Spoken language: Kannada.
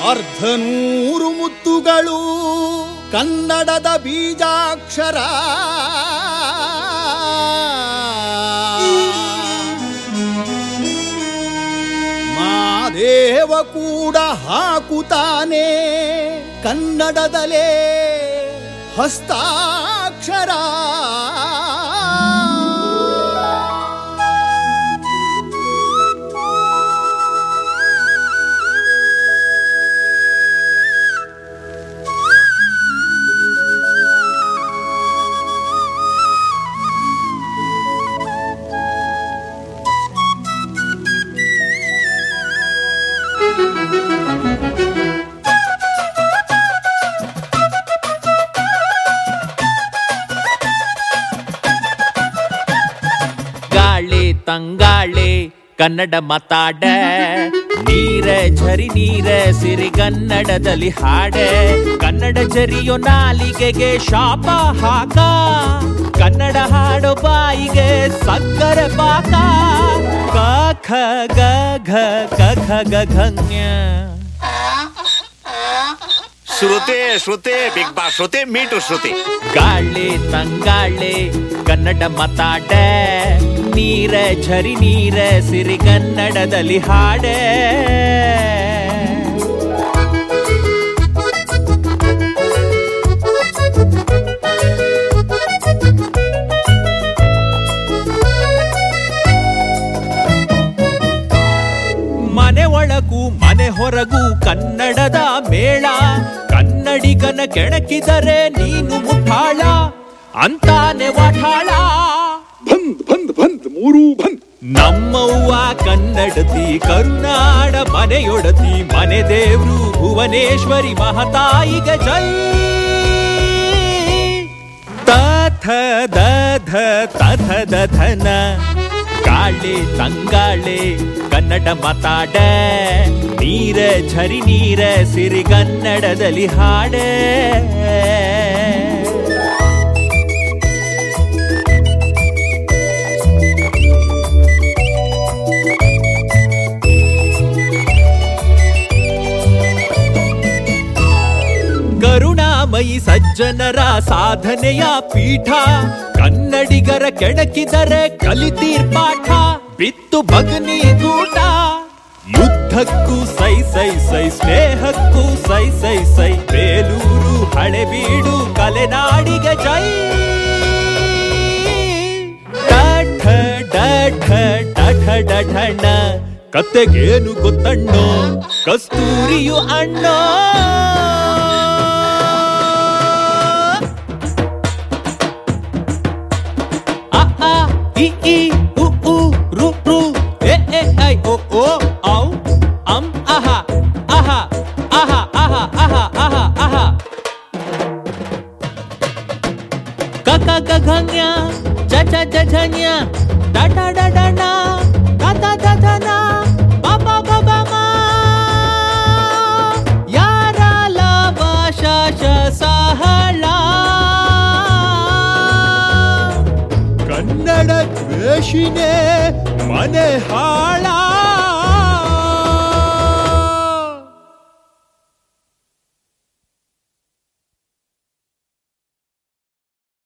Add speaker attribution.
Speaker 1: ಅರ್ಧನೂರು ಮುತ್ತುಗಳು ಕನ್ನಡದ ಬೀಜಾಕ್ಷರ ಮಾದೇವ ಕೂಡ ಹಾಕುತ್ತಾನೆ ಕನ್ನಡದಲೇ ಹಸ್ತಾಕ್ಷರ
Speaker 2: ಗಾಳಿ ತಂಗಾಳಿ ಕನ್ನಡ ಮಾತಾಡ ನೀರ ಝರಿ ನೀರ ಸಿರಿಗನ್ನಡದಲ್ಲಿ ಹಾಡೆ ಕನ್ನಡ ಜರಿಯೋ ನಾಲಿಗೆಗೆ ಶಾಪ ಹಾಕ ಕನ್ನಡ ಹಾಡೋ ಬಾಯಿಗೆ ಸಕ್ಕರೆ ಪಾಕ ಕ ಖ ಗ ಘ ಕ ಖ ಗ ಘನ್ಯ
Speaker 3: Shruti Shruti Bigg Boss Shruti me too Shruti
Speaker 2: ಗಾಳಿ ತಂಗಾಳಿ ಕನ್ನಡ ಮಾತಾಡ ನೀರ ಝರಿ ನೀರ ಸಿರಿಗನ್ನಡದಲ್ಲಿ ಹಾಡೆ ಮನೆ ಒಳಗೂ ಮನೆ ಹೊರಗೂ ಕನ್ನಡದ ಮೇಳ ಕನ್ನಡಿಗನ ಕೆಣಕಿದರೆ ನೀನು ಮುಠಾಳ ಅಂತಾನೆ ವಾಠಾಳ
Speaker 4: ಬಂದ್ ಬಂದ್ ಬಂದ್ ಮೂರು ಬಂದ್
Speaker 2: ನಮ್ಮವ್ವ ಕನ್ನಡತಿ ಕರುನಾಡ ಮನೆಯೊಡತಿ ಮನೆ ದೇವ್ರು ಭುವನೇಶ್ವರಿ ಮಹತಾಯಿಗ ಜೈ ತಥ ದಧ ತಥ ದಧನ ಕಾಳೆ ತಂಗಾಳೆ ಕನ್ನಡ ಮಾತಾಡ ನೀರ ಝರಿ ನೀರ ಸಿರಿಗನ್ನಡದಲ್ಲಿ ಹಾಡೆ ಕರುಣಾಮಯಿ ಸಜ್ಜನರ ಸಾಧನೆಯ ಪೀಠ ಕನ್ನಡಿಗರ ಕೆಣಕಿದರೆ ಕಲಿತೀರ್ ಪಾಠ ಬಿತ್ತು ಭಗ್ನಿ ಗೂಟ ಯುದ್ಧಕ್ಕೂ ಸೈ ಸೈ ಸೈ ಸ್ನೇಹಕ್ಕೂ ಸೈ ಸೈ ಸೈ ಬೇಲೂರು ಹಳೆಬೀಡು ಕಲೆನಾಡಿಗೆ ಜೈ ಡಠ ಡಠ ಡಠ ಡಠಣ ಕತ್ತೆಗೇನು ಗೊತ್ತಣ್ಣೋ ಕಸ್ತೂರಿಯು ಅಣ್ಣೋ ಅ ಆ ಇ ಈ ಉ ಉ ರು ರು ಎ ಎ ಐ ಓ ಓ ಔ ಅಂ ಅಹ ಅಹ ಅಹ ಅಹ ಅಹ ಅಹ ಅಹ ಕ ಕ ಗ ಘನ್ಯ ಜ ಜ ಜ ಝನ್ಯ ಡ ಡ ಡ ಡ ಣ ತ ತ ತ ತ ನ ಪ ಪ ಪ ಪ ಮ ಯಾರ ಲವ ಶ ಶ ಸಹಳ ಕನ್ನಡ ದ್ವೇಷಿನೇ ಮನೆ ಹಾಳ